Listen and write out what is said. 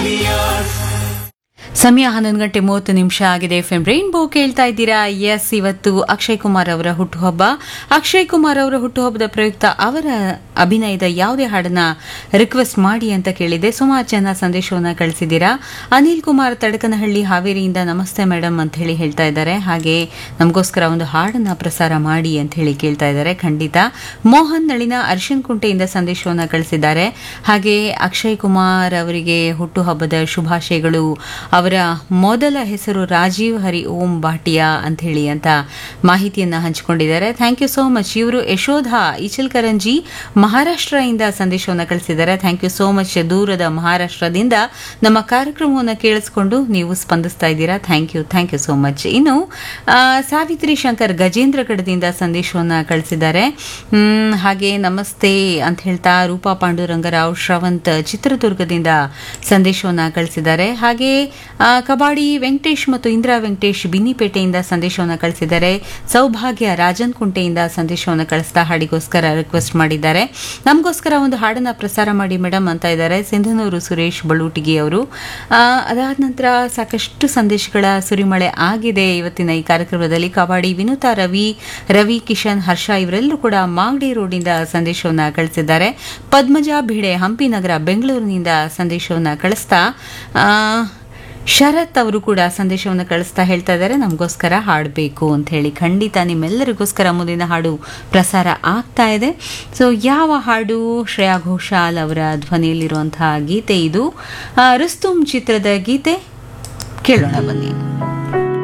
ಸಮಯ ಹನ್ನೊಂದು ಗಂಟೆ ಮೂವತ್ತು ನಿಮಿಷ ಆಗಿದೆ ಎಫ್ ಎಂ ರೈನ್ಬೋ ಕೇಳ್ತಾ ಇದ್ದೀರಾ ಎಸ್ ಇವತ್ತು ಅಕ್ಷಯ್ ಕುಮಾರ್ ಅವರ ಹುಟ್ಟುಹಬ್ಬ ಅಕ್ಷಯ್ ಕುಮಾರ್ ಅವರ ಹುಟ್ಟುಹಬ್ಬದ ಪ್ರಯುಕ್ತ ಅವರ ಅಭಿನಯದ ಯಾವುದೇ ಹಾಡನ್ನ ರಿಕ್ವೆಸ್ಟ್ ಮಾಡಿ ಅಂತ ಕೇಳಿದೆ ಸುಮಾರು ಜನ ಸಂದೇಶವನ್ನ ಕಳಿಸಿದ್ದೀರಾ ಅನಿಲ್ ಕುಮಾರ್ ತಡಕನಹಳ್ಳಿ ಹಾವೇರಿಯಿಂದ ನಮಸ್ತೆ ಮೇಡಮ್ ಅಂತ ಹೇಳಿ ಹೇಳ್ತಾ ಇದ್ದಾರೆ ಹಾಗೆ ನಮಗೋಸ್ಕರ ಒಂದು ಹಾಡನ್ನ ಪ್ರಸಾರ ಮಾಡಿ ಅಂತ ಹೇಳಿ ಕೇಳ್ತಾ ಇದ್ದಾರೆ ಖಂಡಿತ ಮೋಹನ್ ನಳಿನ ಅರ್ಶನ್ ಕುಂಟೆಯಿಂದ ಸಂದೇಶವನ್ನ ಕಳಿಸಿದ್ದಾರೆ ಹಾಗೆ ಅಕ್ಷಯ್ ಕುಮಾರ್ ಅವರಿಗೆ ಹುಟ್ಟುಹಬ್ಬದ ಶುಭಾಶಯಗಳು ಅವರ ಮೊದಲ ಹೆಸರು ರಾಜೀವ್ ಹರಿ ಓಂ ಭಾಟಿಯಾ ಅಂತ ಹೇಳಿ ಅಂತ ಮಾಹಿತಿಯನ್ನ ಹಂಚಿಕೊಂಡಿದ್ದಾರೆ ಥ್ಯಾಂಕ್ ಯು ಸೋ ಮಚ್ ಇವರು ಯಶೋಧ ಇಚಲ್ಕರಂಜಿ ಮಹಾರಾಷ್ಟ್ರದಿಂದ ಸಂದೇಶವನ್ನು ಕಳಿಸಿದ್ದಾರೆ ಥ್ಯಾಂಕ್ ಯು ಸೋ ಮಚ್ ದೂರದ ಮಹಾರಾಷ್ಟ್ರದಿಂದ ನಮ್ಮ ಕಾರ್ಯಕ್ರಮವನ್ನು ಕೇಳಿಸ್ಕೊಂಡು ನೀವು ಸ್ಪಂದಿಸ್ತಾ ಇದ್ದೀರಾ thank you thank you so much ಇನ್ನು ಆ, ಸಾವಿತ್ರಿ ಶಂಕರ್ ಗಜೇಂದ್ರಗಢದಿಂದ ಸಂದೇಶವನ್ನು ಕಳಿಸಿದ್ದಾರೆ ಹ್ಮ್, ಹಾಗೆ ನಮಸ್ತೆ ಅಂತ ಹೇಳ್ತಾ ರೂಪಾ ಪಾಂಡುರಂಗರಾವ್ ಶ್ರವಂತ್ ಚಿತ್ರದುರ್ಗದಿಂದ ಸಂದೇಶವನ್ನು ಕಳಿಸಿದ್ದಾರೆ ಹಾಗೆ ಆ, ಕಬಾಡಿ ವೆಂಕಟೇಶ್ ಮತ್ತು ಇಂದಿರಾ ವೆಂಕಟೇಶ್ ಬಿನ್ನಿಪೇಟೆಯಿಂದ ಸಂದೇಶವನ್ನು ಕಳಿಸಿದ್ದಾರೆ ಸೌಭಾಗ್ಯ ರಾಜನ್ ಕುಂಟೆಯಿಂದ ಸಂದೇಶವನ್ನು ಕಳಿಸ್ತಾ ಹಾಡಿಗೋಸ್ಕರ ರಿಕ್ವೆಸ್ಟ್ ಮಾಡಿದ್ದಾರೆ ನಮಗೋಸ್ಕರ ಒಂದು ಹಾಡನ್ನ ಪ್ರಸಾರ ಮಾಡಿ ಮೇಡಮ್ ಅಂತ ಇದ್ದಾರೆ ಸಿಂಧನೂರು ಸುರೇಶ್ ಬಳುಟಿಗಿ ಅವರು ಆ, ಅದಾದ ನಂತರ ಸಾಕಷ್ಟು ಸಂದೇಶಗಳ ಸುರಿಮಳೆ ಆಗಿದೆ ಇವತ್ತಿನ ಈ ಕಾರ್ಯಕ್ರಮದಲ್ಲಿ ಕಬಾಡಿ ವಿನುತಾ ರವಿ ರವಿ ಕಿಶನ್ ಹರ್ಷ ಇವರೆಲ್ಲರೂ ಕೂಡ ಮಾಗಡಿ ರೋಡಿಂದ ಸಂದೇಶವನ್ನು ಕಳಿಸಿದ್ದಾರೆ ಪದ್ಮಜಾ ಭಿಡೆ ಹಂಪಿ ನಗರ ಬೆಂಗಳೂರಿನಿಂದ ಸಂದೇಶವನ್ನು ಕಳಿಸ್ತಾ ಆ, ಶರತ್ ಅವರು ಕೂಡ ಸಂದೇಶವನ್ನು ಕಳಿಸ್ತಾ ಹೇಳ್ತಾ ಇದ್ದಾರೆ ನಮಗೋಸ್ಕರ ಹಾಡಬೇಕು ಅಂತ ಹೇಳಿ ಖಂಡಿತ ನಿಮ್ಮೆಲ್ಲರಿಗೋಸ್ಕರ ಮುಂದಿನ ಹಾಡು ಪ್ರಸಾರ ಆಗ್ತಾ ಇದೆ ಸೊ ಯಾವ ಹಾಡು ಶ್ರೇಯಾ ಘೋಷಾಲ್ ಅವರ ಧ್ವನಿಯಲ್ಲಿರುವಂತಹ ಗೀತೆ ಇದು ಆ, ರುಸ್ತುಂ ಚಿತ್ರದ ಗೀತೆ ಕೇಳೋಣ ಬನ್ನಿ